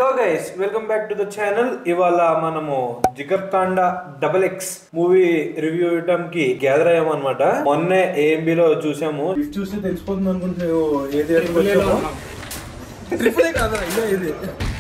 Hello guys welcome back to the channel ఇవాళ మనము Jigar Thanda double X movie review ఇవ్వడానికి gather అయ్యామన్నమాట మొన్నే AMB లో చూసాము చూసి తెలిసిపోతుంది అనుకుంటే ఏ ట్రిపులే కాదా ఇలా ఇది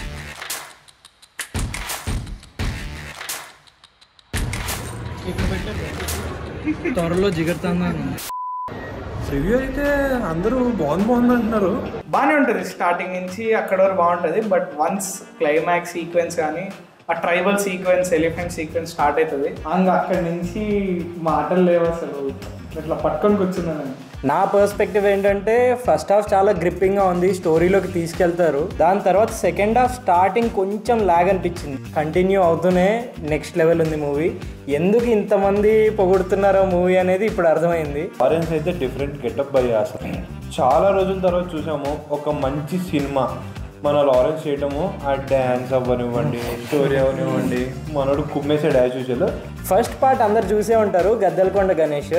త్వరలో జిగర్తాందా రివ్యూ అయితే అందరూ బాగుంది బాగుంది అంటున్నారు బాగానే ఉంటుంది స్టార్టింగ్ నుంచి అక్కడ వరకు బాగుంటుంది బట్ వన్స్ క్లైమాక్స్ సీక్వెన్స్ కానీ ఆ tribal sequence elephant sequence start అవుతుంది ఇంకా అక్కడి నుంచి మాటలు లేవు అసలు ఇట్లా పట్టుకొని కూర్చున్నాను నా పర్స్పెక్టివ్ ఏంటంటే ఫస్ట్ హాఫ్ చాలా గ్రిప్పింగ్గా ఉంది స్టోరీలోకి తీసుకెళ్తారు దాని తర్వాత సెకండ్ హాఫ్ స్టార్టింగ్ కొంచెం లాగ్ అనిపించింది కంటిన్యూ అవుతూనే నెక్స్ట్ లెవెల్ ఉంది మూవీ ఎందుకు ఇంతమంది పొగుడుతున్నారో మూవీ అనేది ఇప్పుడు అర్థమైంది ఆరెంజ్ అయితే డిఫరెంట్ గెటప్ అయ్యా అసలు చాలా రోజుల తర్వాత చూసాము ఒక మంచి సినిమా మన లారెన్స్ చేయటము ఆ డ్యాన్స్ అవ్వనివ్వండి స్టోరీ అవ్వనివ్వండి మనోడు కుమ్మేసాడు యాజ్ యూజువల్ ఫస్ట్ పార్ట్ అందరు చూసే ఉంటారు గద్దెలకొండ గణేష్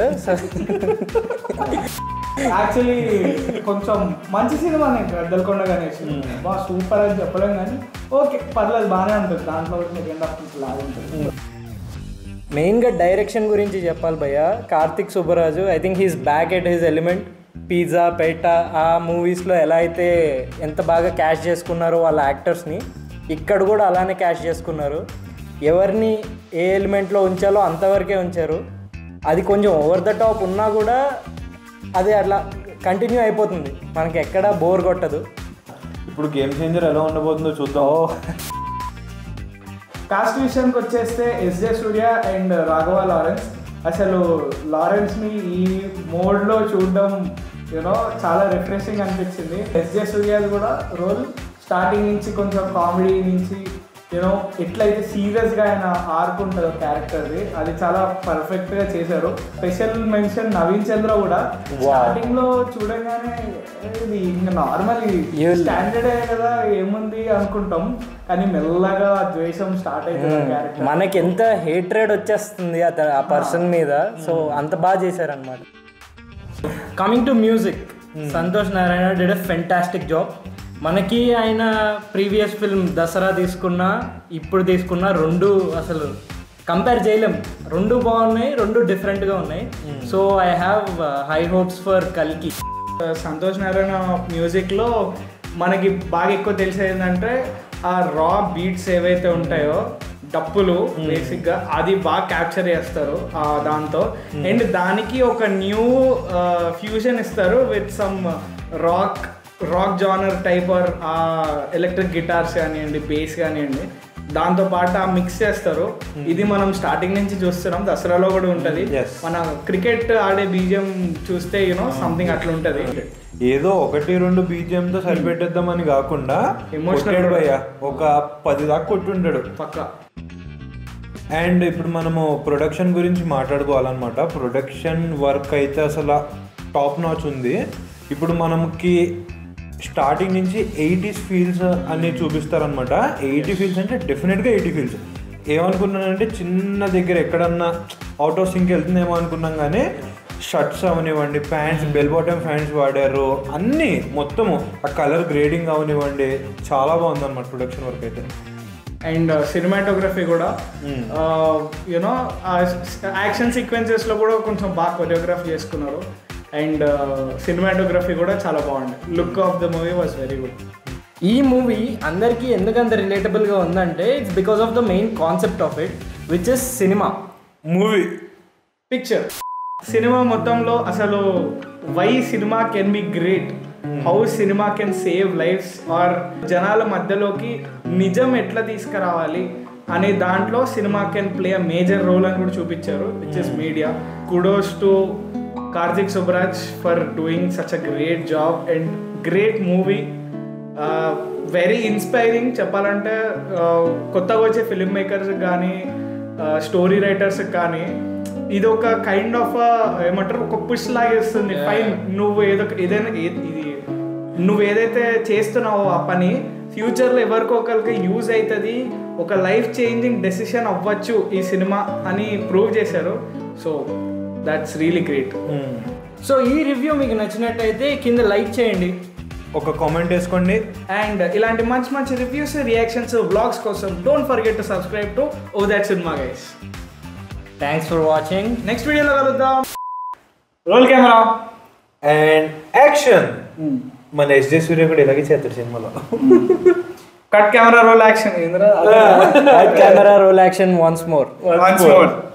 యాక్చువల్లీ కొంచెం మంచి సినిమా గద్దలకొండ గణేష్ బా సూపర్ అని చెప్పలేం కానీ ఓకే పర్లేదు బాగానే ఉంటుంది దాంట్లో సెకండ్ హాఫ్ నుంచి లాగా ఉంటుంది మెయిన్గా డైరెక్షన్ గురించి చెప్పాలి భయ్య Karthik Subbaraju I think he's back at his element pizza Petta uh మూవీస్లో ఎలా అయితే ఎంత బాగా క్యాష్ చేసుకున్నారో వాళ్ళ యాక్టర్స్ని ఇక్కడ కూడా అలానే క్యాష్ చేసుకున్నారు ఎవరిని ఏ ఎలిమెంట్లో ఉంచాలో అంతవరకే ఉంచారు అది కొంచెం ఓవర్ ద టాప్ ఉన్నా కూడా అది అట్లా కంటిన్యూ అయిపోతుంది మనకి ఎక్కడా బోర్ కొట్టదు ఇప్పుడు గేమ్ చేంజర్ ఎలా ఉండబోతుందో చూద్దాం కాస్ట్ విషయానికి వచ్చేస్తే SJ Surya and Raghava Lawrence అసలు లారెన్స్ని ఈ మోడ్లో చూడడం యూనో చాలా రిఫ్రెషింగ్ అనిపించింది ఎస్జే సూర్యది కూడా రోల్ స్టార్టింగ్ నుంచి కొంచెం కామెడీ నుంచి యూనో ఎట్లయితే సీరియస్గా ఆయన ఆడుకుంటుందో క్యారెక్టర్ది అది చాలా పర్ఫెక్ట్గా చేశారు స్పెషల్ మెన్షన్ నవీన్ చంద్ర కూడా స్టార్టింగ్ లో చూడగానే ఇది ఇంకా నార్మల్ You'll- స్టాండర్డ్ కదా ఏముంది అనుకుంటాం కానీ మెల్లగా ద్వేషం స్టార్ట్ అవుతుంది క్యారెక్టర్ మనకి ఎంత హేట్రేడ్ వచ్చేస్తుంది అత ఆ పర్సన్ మీద సో అంత బాగా చేశారనమాట coming to music Santhosh Narayana did a fantastic job మనకి ఆయన ప్రీవియస్ ఫిల్మ్ దసరా తీసుకున్నా ఇప్పుడు తీసుకున్నా రెండు అసలు కంపేర్ చేయలేం రెండు బాగున్నాయి రెండు డిఫరెంట్గా ఉన్నాయి so I have high hopes for కల్కి సంతోష్ నారాయణ మ్యూజిక్ లో మనకి బాగా ఎక్కువ తెలిసేది ఏంటంటే ఆ రా బీట్స్ ఏవైతే ఉంటాయో డప్పులు బేసిక్ గా అది బాగా క్యాప్చర్ చేస్తారు ఆ దాంతో అండ్ దానికి ఒక న్యూ ఫ్యూజన్ ఇస్తారు with some rock rock genre type or uh electric guitars కానివ్వండి బేస్ కానివ్వండి దాంతో పాటు ఆ మిక్స్ చేస్తారు ఇది మనం స్టార్టింగ్ నుంచి చూస్తున్నాం దసరాలో కూడా ఉంటది Yes. మన క్రికెట్ ఆడే బీజం చూస్తే యూనో సంథింగ్ అట్లా ఉంటది ఏదో ఒకటి రెండు BGM తో సరిపెట్టేద్దామని కాకుండా Emotional కొట్టాడు కూడా. భయ్యా ఒక పది దాకా కొట్టుంటాడు పక్క అండ్ ఇప్పుడు మనము ప్రొడక్షన్ గురించి మాట్లాడుకోవాలన్నమాట ప్రొడక్షన్ వర్క్ అయితే అసలు టాప్ నాచ్ ఉంది ఇప్పుడు మనకి స్టార్టింగ్ నుంచి ఎయిటీస్ ఫీల్స్ అన్ని చూపిస్తారనమాట ఎయిటీ ఫీల్స్ అంటే డెఫినెట్గా ఎయిటీ ఫీల్స్ ఏమనుకున్నానంటే చిన్న దగ్గర ఎక్కడన్నా అవుట్ ఆఫ్ సింక్ వెళ్తుందేమో అనుకున్నాం కానీ షర్ట్స్ అవనివ్వండి ప్యాంట్స్ బెల్ బాటమ్ ప్యాంట్స్ వాడారు అన్నీ మొత్తము ఆ కలర్ గ్రేడింగ్ అవనివ్వండి చాలా బాగుంది అనమాట ప్రొడక్షన్ వర్క్ అయితే అండ్ సినిమాటోగ్రఫీ కూడా యూనో యాక్షన్ సీక్వెన్సెస్ లో కూడా కొంచెం బాగా కొరియోగ్రాఫ్ చేసుకున్నారు అండ్ సినిమాటోగ్రఫీ కూడా చాలా బాగుంది look of the movie was very good ఈ మూవీ అందరికీ ఎందుకంత రిలేటబుల్గా ఉందంటే it's because of the main concept of it which is cinema movie picture cinema మొత్తంలో అసలు why cinema can be great how cinema can save lives or జనాల మధ్యలోకి నిజం ఎట్లా తీసుకురావాలి అనే దాంట్లో cinema can play a major role అని కూడా చూపించారు which is media kudos to Karthik Subbaraj for doing such a great job and great movie very inspiring చెప్పాలంటే uh, కొత్తగా వచ్చే ఫిల్మ్ మేకర్స్ కానీ స్టోరీ రైటర్స్ కానీ ఇది ఒక కైండ్ ఆఫ్ ఏమంటారు ఒక పుష్ లాగేస్తుంది ఫైన్ నువ్వు ఏదో ఒక- ఏదైనా ఏ- ఇది నువ్వు ఏదైతే చేస్తున్నావో ఆ పని ఫ్యూచర్లో ఎవరికో ఒకరికి యూజ్ అవుతుంది ఒక లైఫ్ చేంజింగ్ డెసిషన్ అవ్వచ్చు ఈ సినిమా అని ప్రూవ్ చేశారు so that's really great so ఈ రివ్యూ మీకు నచ్చినట్టయితే కింద లైక్ చేయండి ఒక కామెంట్ వేసుకోండి అండ్ ఇలాంటి మంచి మంచి రివ్యూస్ రియాక్షన్స్ వ్లాగ్స్ కోసం don't forget to subscribe to oh that cinema guys thanks for watching next వీడియోలో కలుద్దాం రోల్ కెమెరా అండ్ యాక్షన్ మన ఎస్జే సూర్య కూడా ఇలాగే చేస్తాడు సినిమాలో కట్ కెమెరా రోల్ యాక్షన్ ఏంద్రా camera roll action once more once more